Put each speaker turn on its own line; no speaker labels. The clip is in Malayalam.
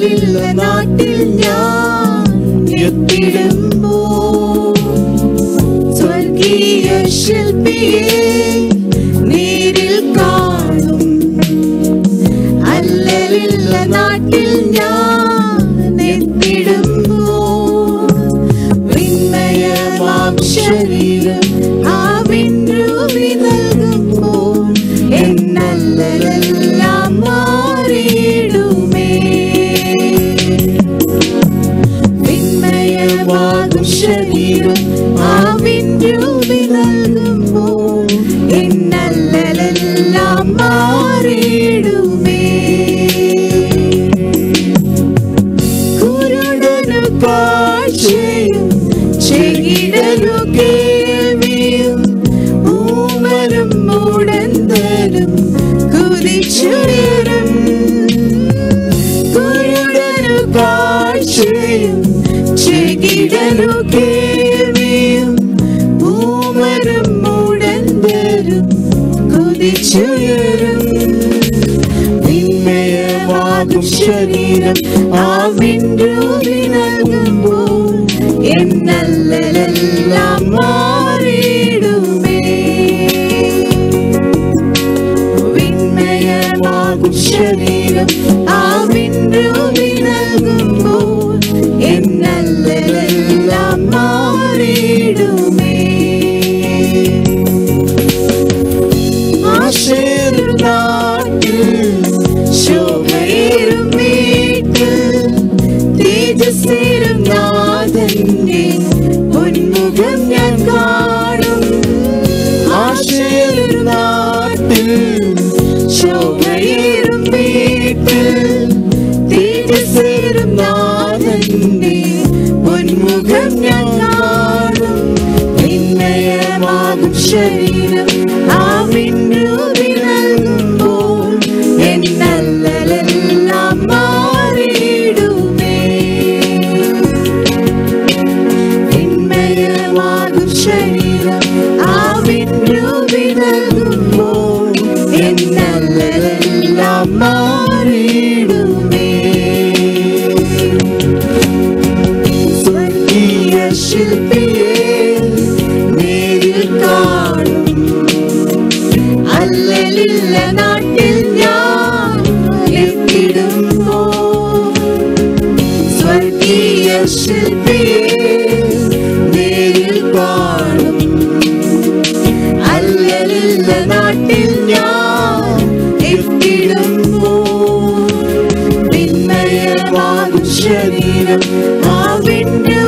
അല്ലലില്ല നാട്ടിൽ ഞാൻ എത്തിടുമ്പോ സ്വർഗീയ ശില്പിയെ നേരിൽ കാണും അല്ലലില്ല നാട്ടിൽ ഞാൻ എത്തിടുമ്പോ വിന്മയമാം ശരീരം ആ വിൻരൂപി നൽകുമ്പോൾ എന്നല്ലെല്ലാം മാറിയിടുമേ വിന്മയമാകും ശരീരം ആ വിൻരൂപി നൽകുമ്പോൾ എന്നല്ലെല്ലാം മാറിയിടുമേ കുരുടനു കാഴ്ചയും ചെകിടനു കേൾവിയും ഊമരും മൂടന്തരും കുതിച്ചുയരും കുരുടനു കാഴ്ചയും ചെകിടനു കേൾവിയും ഊമരും മൂടന്തരും കുതിച്ചുയരും വിന്മയമാകും ശരീരം ആവിൻ രൂപി നൽകുമ്പോൾ എന്നല്ലെല്ലാം മാറിയിടുമേ വിന്മയമാകും ശരീരം ആവിൻ രൂപി നൽകുമ്പോൾ എന്നല്ലെല്ലാം മാറിയിടുമേ ആശേരും നാട്ടിൽ ശോഭയേറും വീട്ടിൽ തേജസ്സേരും നാഥന്റെ പൊന്മുഖം ഞാൻ കാണും ആശേരും നാട്ടിൽ ശോഭയേറും വീട്ടിൽ തേജസ്സേരും നാഥന്റെ പൊന്മുഖം ഞാൻ കാണും വിന്മയമാകും ശരീരം ആ വിണ്ണൂതി നൽകുമ്പോൾ എന്നല്ലെല്ലാം മാറിയിടുമേ വിന്മയമാകും ശരീരം ആ വിണ്ണൂതി നൽകുമ്പോൾ എന്നല്ലെല്ലാം മാറിയിടുമേ സ്വർഗീയ ശില്പിയെ നേരിൽ കാണും അല്ലലില്ല നാട്ടിൽ ഞാൻ എത്തിടുമ്പോ സ്വർഗീയ ശില്പിയെ നേരിൽ കാണും അല്ലലില്ല നാട്ടിൽ ഞാൻ എത്തിടുമ്പോ വിന്മയമാകും ശരീരം ആ വിണ്ണു